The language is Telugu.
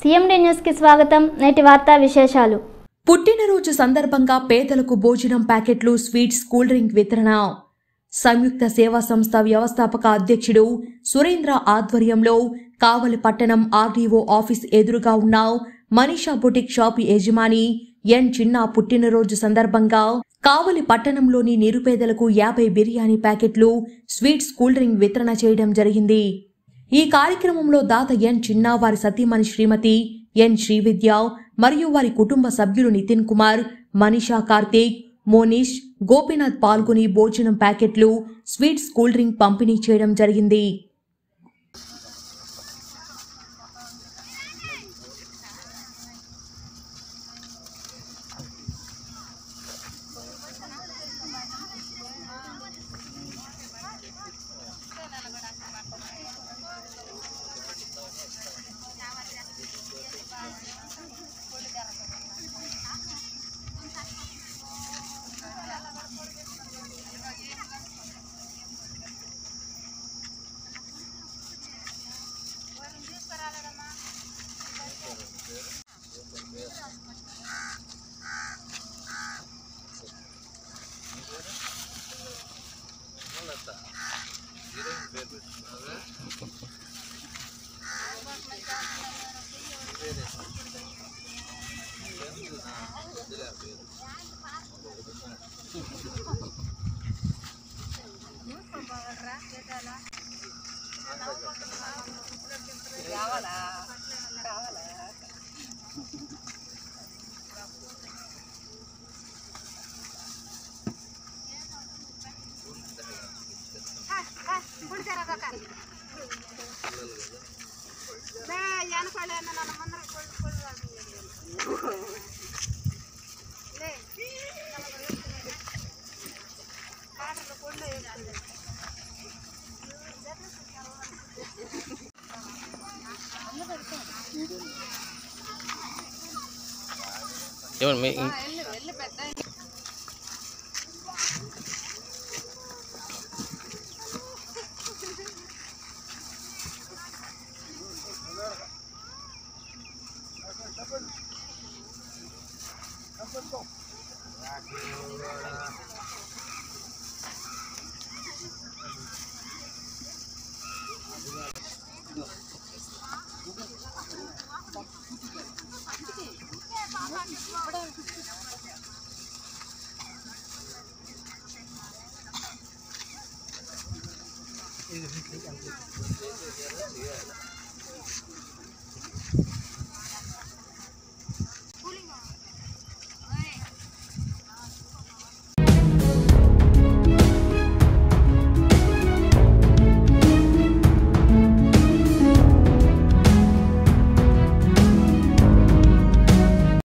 సిఎండి న్యూస్కి స్వాగతం నేటి వార్తా విశేషాలు పుట్టినరోజు సందర్భంగా పేదలకు భోజనం ప్యాకెట్లు స్వీట్స్ కూల్ డ్రింక్ వితరణ సంయుక్త సేవా సంస్థ వ్యవస్థాపక అధ్యక్షుడు సురేంద్ర ఆధ్వర్యంలో కావలి పట్టణం ఆర్డీఓ ఆఫీస్ ఎదురుగా ఉన్న మనీషా బుటిక్ షాప్ యజమాని ఎన్ చిన్న పుట్టినరోజు సందర్భంగా కావలి పట్టణంలోని నిరుపేదలకు యాభై బిర్యానీ ప్యాకెట్లు స్వీట్స్ కూల్ డ్రింక్ వితరణ చేయడం జరిగింది ఈ కార్యక్రమంలో దాత ఎన్ చిన్న వారి సతీమణి శ్రీమతి ఎన్ శ్రీవిద్య మరియు వారి కుటుంబ సభ్యులు నితిన్ కుమార్ మనీషా కార్తీక్ మోనిష్ గోపీనాథ్ పాల్గొని భోజనం ప్యాకెట్లు స్వీట్స్ కూల్ డ్రింక్ పంపిణీ చేయడం జరిగింది ఏమన్నా మీ